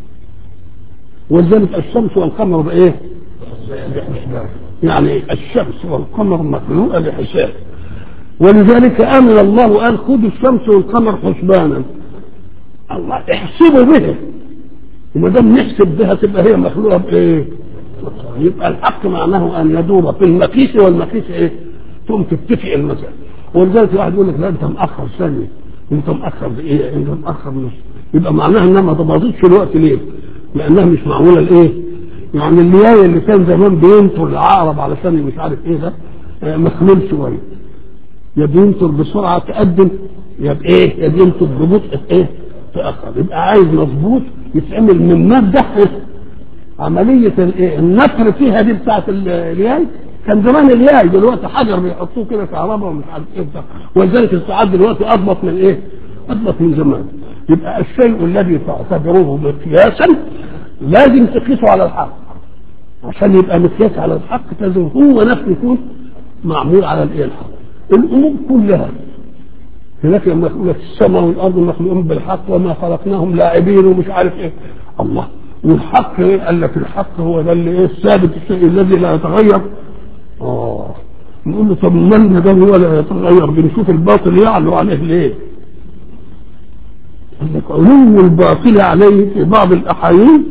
ولذلك الشمس والقمر بإيه؟ بحسبان يعني الشمس والقمر مخلوقة بحساب ولذلك أمر الله وقال خذوا الشمس والقمر حسبانا الله احسبوا به وما دام نحسب بها تبقى هي مخلوقة بإيه؟ يبقى الحق معناه أن يدور في المقيس والمقيس إيه؟ تقوم تتفق المسألة ولذلك واحد يقول لك لا أنت مأخر ثانية انت مأخر بايه انت مأخر نص يبقى معناها انها ما تباظتش الوقت ليه لانها مش معموله لايه يعني الليايه اللي كان زمان بينطر العقرب علشان مش عارف ايه ده مخلول شويه يا بينطر بسرعه تقدم يا بايه يا بينطر ببطء ايه تاخر يبقى عايز مظبوط يتعمل من ماده عمليه الايه النفر فيها دي بتاعت الياي كان زمان الياي دلوقتي حجر بيحطوه كده كهرباء ومش عارف ايه ده ولذلك الساعات دلوقتي اضبط من ايه؟ اضبط من زمان يبقى الشيء الذي تعتبره مقياسا لازم تقيسه على الحق عشان يبقى مقياس على الحق لازم هو نفسه يكون معمول على الايه الحق الامور كلها هناك لما يقول لك السماء والارض مخلوقون بالحق وما خلقناهم لاعبين ومش عارف ايه الله والحق ايه قال لك الحق هو ده اللي ايه الثابت الشيء الذي لا يتغير اه نقول له طب مالنا ده هو لا يتغير بنشوف الباطل يعلو عليه ليه قال لك علو الباطل عليه في بعض الاحايين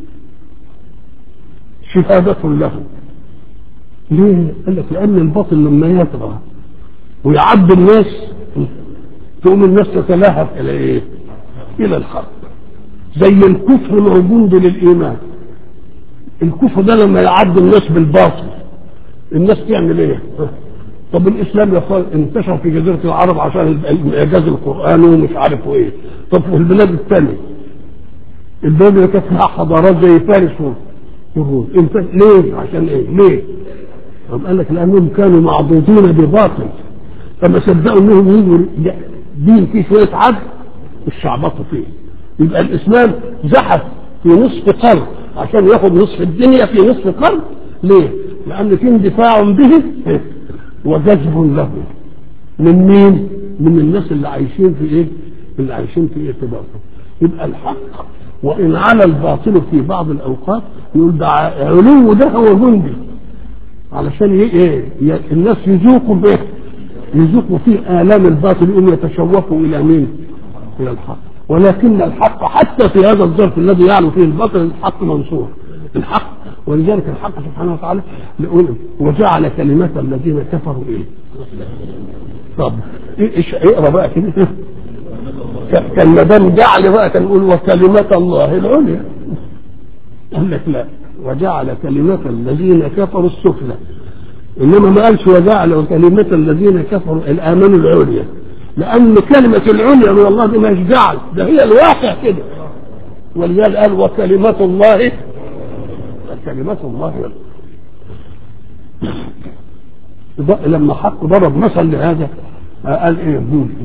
شهادة له ليه؟ قال لك لأن الباطل لما يطغى ويعد الناس تقوم الناس تتلهف إلى إيه؟ إلى الحق زي الكفر موجود للإيمان الكفر ده لما يعد الناس بالباطل الناس تعمل ايه؟ طب الاسلام يقول انتشر في جزيره العرب عشان الاعجاز القراني ومش عارف ايه طب في البلاد الثانيه البلاد اللي كانت فيها حضارات زي فارس والروم انت ليه؟ عشان ايه؟ ليه؟ طب قال لك لانهم كانوا معضوضين بباطل فما صدقوا انهم يجوا دين فيه شويه عدل الشعبطوا فيه يبقى الاسلام زحف في نصف قرن عشان ياخد نصف الدنيا في نصف قرن ليه؟ لأن في اندفاع به وجذب له من مين؟ من الناس اللي عايشين في ايه؟ اللي عايشين في ارتباطه يبقى الحق وإن على الباطل في بعض الأوقات يقول ده علو ده هو جندي علشان ايه؟ الناس يذوقوا به يذوقوا فيه آلام الباطل يقوم يتشوفوا إلى مين؟ إلى الحق ولكن الحق حتى في هذا الظرف الذي يعلو فيه الباطل الحق منصور الحق ولذلك الحق سبحانه وتعالى يقول وجعل كلمة الذين كفروا ايه؟ طب ايش اقرا بقى كده كان ما دام جعل بقى كان يقول وكلمة الله العليا قال لك لا وجعل كلمة الذين كفروا السفلى انما ما قالش وجعل كلمة الذين كفروا الامانوا العليا لان كلمة العليا من الله دي مش جعل ده هي الواقع كده ولذلك قال وكلمة الله كلمات الله لما حق ضرب مثل لهذا قال ايه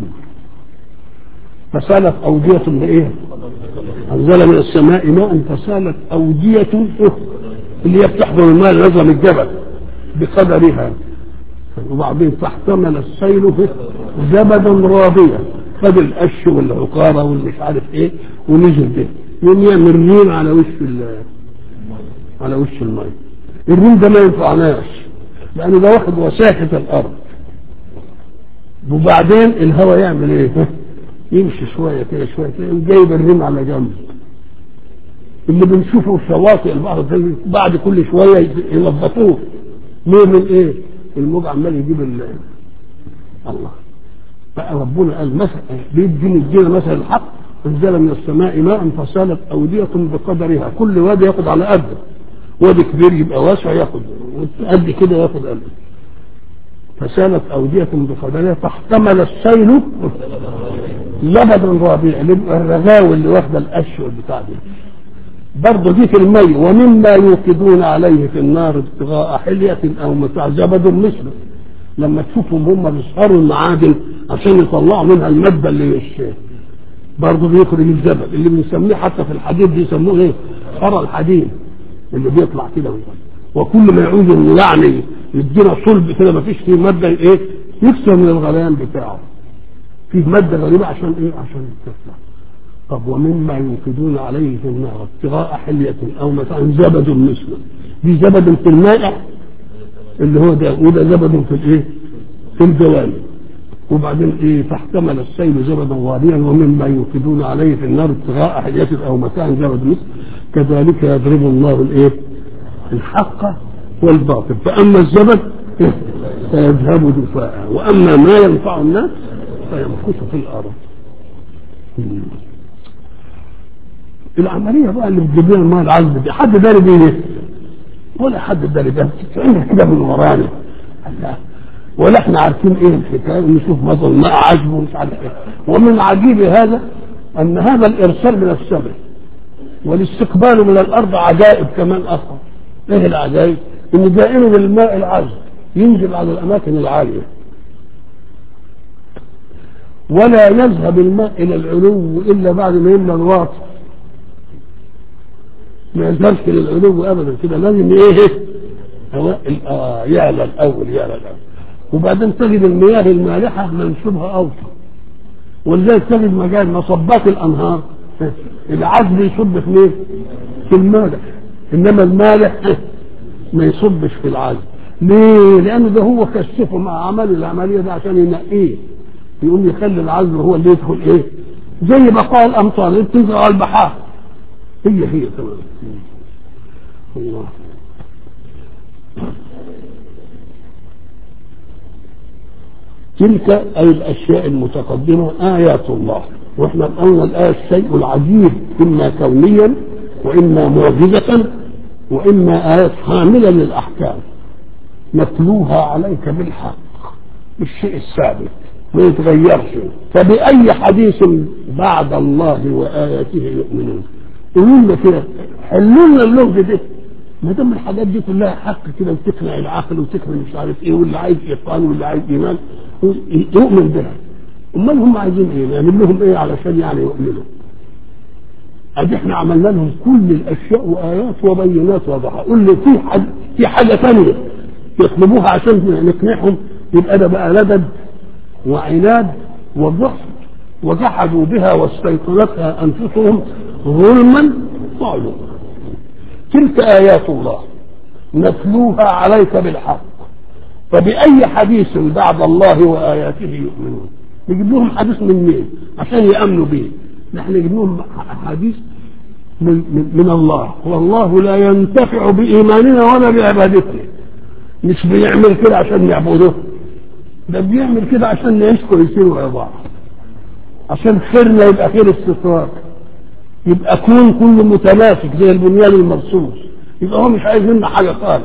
فسالت أودية لإيه؟ أنزل من السماء ماء فسالت أودية اللي هي بتحضر الماء نزل الجبل بقدرها وبعدين فاحتمل السيل في زبدا رابيا خد القش والعقارة والمش عارف ايه ونزل به يوم يعمل رين على وش على وش الماء الرين ده ما ينفعناش لأن ده واخد وساحة الأرض وبعدين الهواء يعمل ايه يمشي شويه كده شويه كده يقوم جايب الريم على جنب اللي بنشوفه في شواطئ البحر ده بعد كل شويه ينظفوه ليه من ايه الموج عمال يجيب ال- الله بقى ربنا قال مثلا بيدي ندينا مثل الحق انزل من السماء ماء فسالت اوديه بقدرها كل وادي ياخد على قده وادي كبير يبقى واسع ياخد قد كده ياخد قده فسالت اوديه بقدرها فاحتمل السيل لبدا ربيع الرغاوي اللي واخده القش والبتاع دي برضه دي في المي ومما يوقدون عليه في النار ابتغاء حلية أو متاع زبد مثله لما تشوفهم هم بيسهروا المعادن عشان يطلعوا منها المادة اللي مش برضه بيخرج الزبد اللي بنسميه حتى في الحديد بيسموه ايه؟ حرى الحديد اللي بيطلع كده ويطلع. وكل ما يعوز انه يعني يدينا صلب كده ما فيش فيه مادة ايه؟ يكسر من الغليان بتاعه. فيه مادة غريبة عشان ايه؟ عشان تطلع. طب ومما يوقدون عليه في النار ابتغاء حلية أو متاع زبد مثله دي زبد في المائع اللي هو ده وده زبد في الايه؟ في الجوانب وبعدين ايه فاحتمل السيل زبدا واريا ومما يوقدون عليه في النار ابتغاء حلية أو متاع زبد مثله كذلك يضرب الله الايه؟ الحق والباطل فأما الزبد فيذهب دفاعا وأما ما ينفع الناس فيمكث في الأرض العمليه بقى اللي بتجيب لنا الماء العذب دي حد داري بيه ايه؟ ولا حد داري بيه بتتعمل كده من ورانا لا. ولا احنا عارفين ايه الحكايه ونشوف مثلا ماء عذب ومش عارف ايه ومن عجيب هذا ان هذا الارسال من السماء والاستقبال من الارض عجائب كمان اخر ايه العجائب؟ ان دائما الماء العذب ينزل على الاماكن العاليه ولا يذهب الماء الى العلو الا بعد ما يملى الواطي ما يذهبش للعلو ابدا كده لازم ايه هو آه يعلى الاول يعلى الاول وبعدين تجد المياه المالحه منسوبها اوطى ولذلك تجد مجال مصبات الانهار العذب يصب في مين؟ في المالح انما المالح ما يصبش في العذب ليه؟ لانه ده هو كشفه مع عمل العمليه ده عشان ينقيه يقوم يخلي العذب هو اللي يدخل ايه؟ زي بقاء الامطار اللي بتنزل على البحار هي هي تمام الله تلك أي الأشياء المتقدمة آيات الله وإحنا قلنا الآية الشيء العجيب إما كونيا وإما معجزة وإما آيات حاملة للأحكام نتلوها عليك بالحق بالشيء الثابت ما يتغيرش فبأي حديث بعد الله وآياته يؤمنون قولوا لنا كده حلوا لنا اللغز ده ما دام الحاجات دي كلها حق كده وتقنع العقل وتقنع مش عارف ايه واللي عايز ايقان واللي عايز ايمان يؤمن بها امال هم عايزين ايه؟ نعمل لهم ايه علشان يعني يؤمنوا؟ ادي احنا عملنا لهم كل الاشياء وايات وبينات واضحه قول لي في حاجه في حاجه ثانيه يطلبوها عشان نقنعهم يبقى ده بقى لدد وعناد وضغط وجحدوا بها واستيقنتها انفسهم ظلما وعلوا تلك ايات الله نتلوها عليك بالحق فبأي حديث بعد الله وآياته يؤمنون نجيب لهم حديث من مين عشان يأمنوا به نحن نجيب لهم حديث من, من, من الله والله لا ينتفع بإيماننا ولا بعبادتنا مش بيعمل كده عشان يعبدوه ده بيعمل كده عشان نعيش كويسين ويا بعض عشان خيرنا يبقى خير استطراق يبقى كون كله متماسك زي البنيان المرصوص يبقى هو مش عايز منا حاجه خالص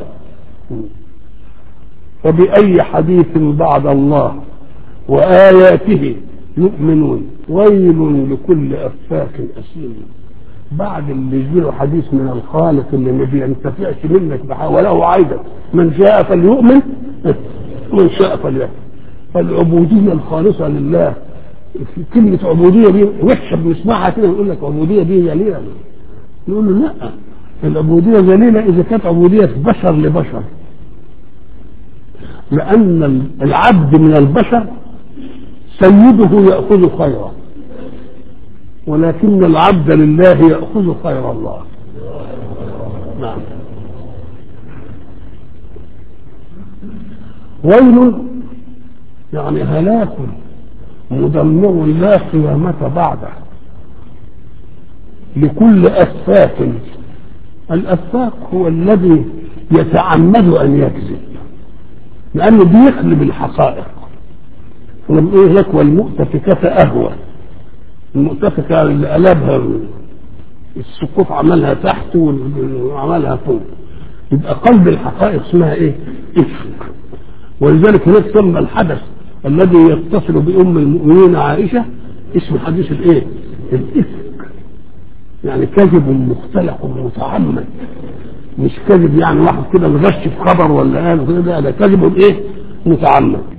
فبأي حديث بعد الله وآياته يؤمنون ويل لكل أفاك أثيم بعد اللي يجيله حديث من الخالق اللي ما بينتفعش منك بحاجة وله عايزك من شاء فليؤمن ومن شاء فليكفر فالعبودية الخالصة لله كلمة عبودية دي وحشة بنسمعها كده نقول لك عبودية دي ذليلة نقول له لا العبودية ذليلة إذا كانت عبودية بشر لبشر لأن العبد من البشر سيده يأخذ خيرا ولكن العبد لله يأخذ خير الله نعم ويل يعني هلاك مدمر لا قيامة بعده لكل أفاك الأفاك هو الذي يتعمد أن يكذب لأنه بيقلب الحقائق لما إيه لك والمؤتفكة أهوى المؤتفكة اللي قلبها السقوط عملها تحت وعملها فوق يبقى قلب الحقائق اسمها ايه؟ افك ولذلك هناك سمى الحدث الذي يتصل بأم المؤمنين عائشة اسمه حديث الايه؟ الافك يعني كذب مختلق متعمد مش كذب يعني واحد كده مغش في خبر ولا قال كده ده كذب ايه؟ متعمد